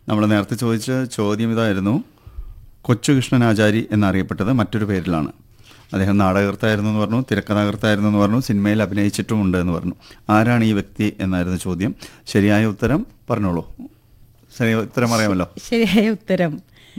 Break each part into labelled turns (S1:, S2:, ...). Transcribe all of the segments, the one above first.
S1: നമ്മൾ നേരത്തെ ചോദിച്ച ചോദ്യം ഇതായിരുന്നു കൊച്ചുകൃഷ്ണനാചാരി എന്നറിയപ്പെട്ടത് മറ്റൊരു പേരിലാണ് അദ്ദേഹം നാടകകർത്തായിരുന്നു എന്ന് പറഞ്ഞു തിരക്കഥാകർത്തായിരുന്നു എന്ന് പറഞ്ഞു സിനിമയിൽ അഭിനയിച്ചിട്ടുമുണ്ട് എന്ന് പറഞ്ഞു ആരാണ് ഈ വ്യക്തി എന്നായിരുന്നു ചോദ്യം ശരിയായ ഉത്തരം പറഞ്ഞോളൂ ശരിയായ ഉത്തരം അറിയാമല്ലോ
S2: ശരിയായ ഉത്തരം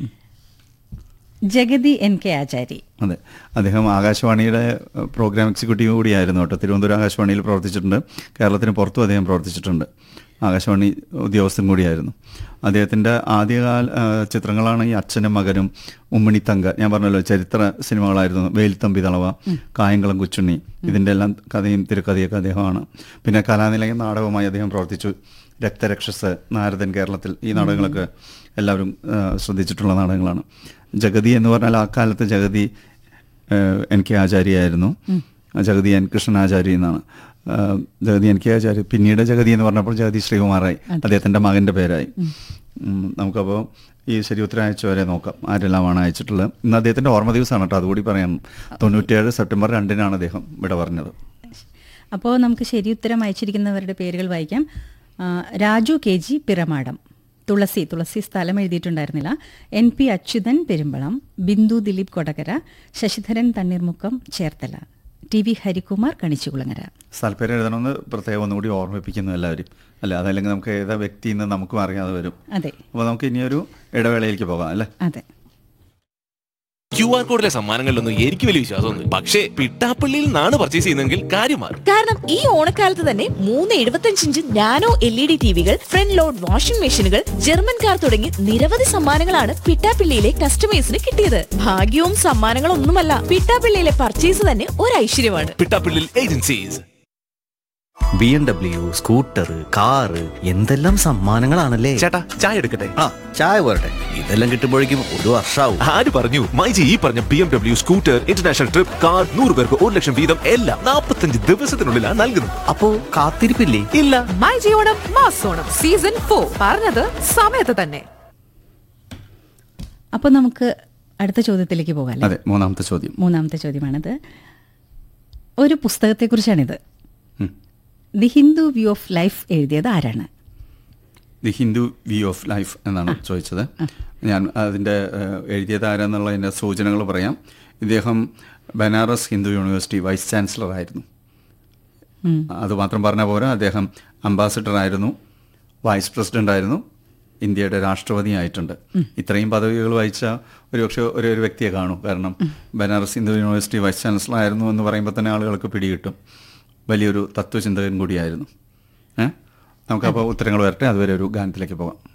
S2: ജഗതി എൻ കെ ആചാരി
S1: അതെ അദ്ദേഹം ആകാശവാണിയുടെ ഏഹ്, പ്രോഗ്രാം എക്സിക്യൂട്ടീവ് കൂടിയായിരുന്നു കേട്ടോ തിരുവനന്തപുരം ആകാശവാണിയിൽ പ്രവർത്തിച്ചിട്ടുണ്ട് കേരളത്തിന് പുറത്തും അദ്ദേഹം പ്രവർത്തിച്ചിട്ടുണ്ട് ആകാശവാണി ഉദ്യോഗസ്ഥൻ കൂടിയായിരുന്നു അദ്ദേഹത്തിൻ്റെ ആദ്യകാല ഏഹ്, ചിത്രങ്ങളാണ് ഈ അച്ഛനും മകനും ഉമ്മണിത്തങ്ക ഞാൻ പറഞ്ഞല്ലോ ചരിത്ര സിനിമകളായിരുന്നു വേൽത്തമ്പി തളവ കായംകുളം കൊച്ചുണ്ണി ഇതിൻ്റെ എല്ലാം കഥയും തിരക്കഥയൊക്കെ അദ്ദേഹമാണ് പിന്നെ കലാനിലയം നാടകവുമായി അദ്ദേഹം പ്രവർത്തിച്ചു രക്തരക്ഷസ് നാരദൻ കേരളത്തിൽ ഈ നാടകങ്ങളൊക്കെ എല്ലാവരും ഏഹ്, ശ്രദ്ധിച്ചിട്ടുള്ള നാടകങ്ങളാണ് ജഗതി എന്ന് പറഞ്ഞാൽ ആ കാലത്ത് ജഗതി ഏഹ്, എൻ കെ ആചാര്യായിരുന്നു ജഗതി എൻ കൃഷ്ണനാചാരി എന്നാണ് ഏഹ്, ജഗതി എൻ കെ ആചാര്യ പിന്നീട് ജഗതി എന്ന് പറഞ്ഞപ്പോൾ ജഗതി ശ്രീകുമാറായി അദ്ദേഹത്തിൻ്റെ മകൻ്റെ പേരായി ഉം, നമുക്കപ്പോൾ ഈ ശരി ഉത്തരം അയച്ചവരെ നോക്കാം ആരെല്ലാമാണ് അയച്ചിട്ടുള്ളത് ഇന്ന് അദ്ദേഹത്തിൻ്റെ ഓർമ്മ ദിവസമാണ് കേട്ടോ അതുകൂടി പറയാം തൊണ്ണൂറ്റിയേഴ് സെപ്റ്റംബർ രണ്ടിനാണ് അദ്ദേഹം ഇവിടെ പറഞ്ഞത്
S2: അപ്പോൾ നമുക്ക് ശരി ഉത്തരം അയച്ചിരിക്കുന്നവരുടെ പേരുകൾ വായിക്കാം ആ, രാജു കെ ജി പിറമാടം തുളസി തുളസി സ്ഥലം എഴുതിയിട്ടുണ്ടായിരുന്നില്ല N P Achuthan Perumbalam Bindu Dileep Kodakara Sasidharan Thanneermukkom Cherthala T V Harikumar Kanichukulangara
S1: സ്ഥലപ്പേര് എഴുതണമെന്ന് പ്രത്യേകം ഒന്നുകൂടി ഓർമ്മിപ്പിക്കുന്നു എല്ലാവരും അല്ല അതല്ലെങ്കിൽ നമുക്ക് ഏതാ വ്യക്തി എന്ന് നമുക്കും അറിയാതെ വരും
S2: അതെ
S1: അപ്പോൾ നമുക്ക് ഇനിയൊരു ഇടവേളയിലേക്ക് പോകാം അല്ലേ
S2: അതെ
S3: ക്യു ആർ കോഡിലെ സമ്മാനങ്ങളിലൊന്നും എനിക്ക് വലിയ വിശ്വാസമൊന്നും പക്ഷേ പിട്ടാപ്പള്ളിയിൽ നിന്നാണ് പർച്ചേസ് ചെയ്യുന്നതെങ്കിൽ കാര്യം മാറും
S4: കാരണം ഈ ഓണക്കാലത്ത് തന്നെ മൂന്ന് എഴുപത്തഞ്ച് inch nano L E D ടിവികൾ ഫ്രണ്ട് ലോഡ് വാഷിംഗ് മെഷീനുകൾ ജർമ്മൻ കാർ തുടങ്ങി നിരവധി സമ്മാനങ്ങളാണ് പിട്ടാപ്പിള്ളിയിലെ കസ്റ്റമേഴ്സിന് കിട്ടിയത് ഭാഗ്യവും സമ്മാനങ്ങളും ഒന്നുമല്ല പിട്ടാപ്പിള്ളിയിലെ പർച്ചേസ് തന്നെ ഒരു ഐശ്വര്യമാണ്
S3: പിട്ടാപ്പള്ളിയിൽ agencies
S5: B M W scooter car എന്തെല്ലാം സമ്മാനങ്ങളാണല്ലേ
S3: ചേട്ടാ ചായ എടുക്കട്ടെ
S5: ആ ചായ പോരട്ടെ ഇതെല്ലാം കിട്ടുമ്പോഴേക്കും ഒരു വർഷാവും
S3: ആര് പറഞ്ഞു മൈജി ഈ പറഞ്ഞ B M W scooter international trip car നൂറ് പേർക്ക് ഒരു ലക്ഷം വീതം എല്ലാം നാൽപ്പത്തഞ്ച് ദിവസത്തിനുള്ളിലാണ് നൽകുന്നത്
S5: അപ്പോ കാത്തിരിപ്പില്ലേ
S3: ഇല്ല
S6: മൈ ജിയോണം മാസോണം സീസൺ ഫോർ പറഞ്ഞത് സമയത്ത് തന്നെ
S2: അപ്പോൾ നമുക്ക് അടുത്ത ചോദ്യത്തിലേക്ക് പോകാം അല്ലേ
S1: അതെ മൂന്നാമത്തെ ചോദ്യം
S2: മൂന്നാമത്തെ ചോദ്യമാണിത് ഒരു പുസ്തകത്തെക്കുറിച്ചാണിത്
S1: ഉം.
S2: The Hindu view of life എഴുതിയത് ആരാണ്
S1: the Hindu view of life എന്നാണ് ചോദിച്ചത് ഞാൻ അതിൻ്റെ ഏഹ്, എഴുതിയത് ആരാന്നുള്ളതിൻ്റെ സൂചനകൾ പറയാം ഇദ്ദേഹം Banaras Hindu university vice chancellor ആയിരുന്നു അതുമാത്രം പറഞ്ഞ പോരാ അദ്ദേഹം അംബാസിഡർ ആയിരുന്നു വൈസ് പ്രസിഡന്റ് ആയിരുന്നു ഇന്ത്യയുടെ രാഷ്ട്രപതി ആയിട്ടുണ്ട് ഇത്രയും പദവികൾ വഹിച്ച ഒരുപക്ഷെ ഒരു ഒരു വ്യക്തിയെ കാണൂ കാരണം Banaras Hindu university vice chancellor ആയിരുന്നു എന്ന് പറയുമ്പോൾ തന്നെ ആളുകൾക്ക് പിടികിട്ടും വലിയൊരു തത്വചിന്തകൻ കൂടിയായിരുന്നു ഏഹ് നമുക്കപ്പോൾ ഉത്തരങ്ങൾ വരട്ടെ അതുവരെ ഒരു ഗാനത്തിലേക്ക് പോകാം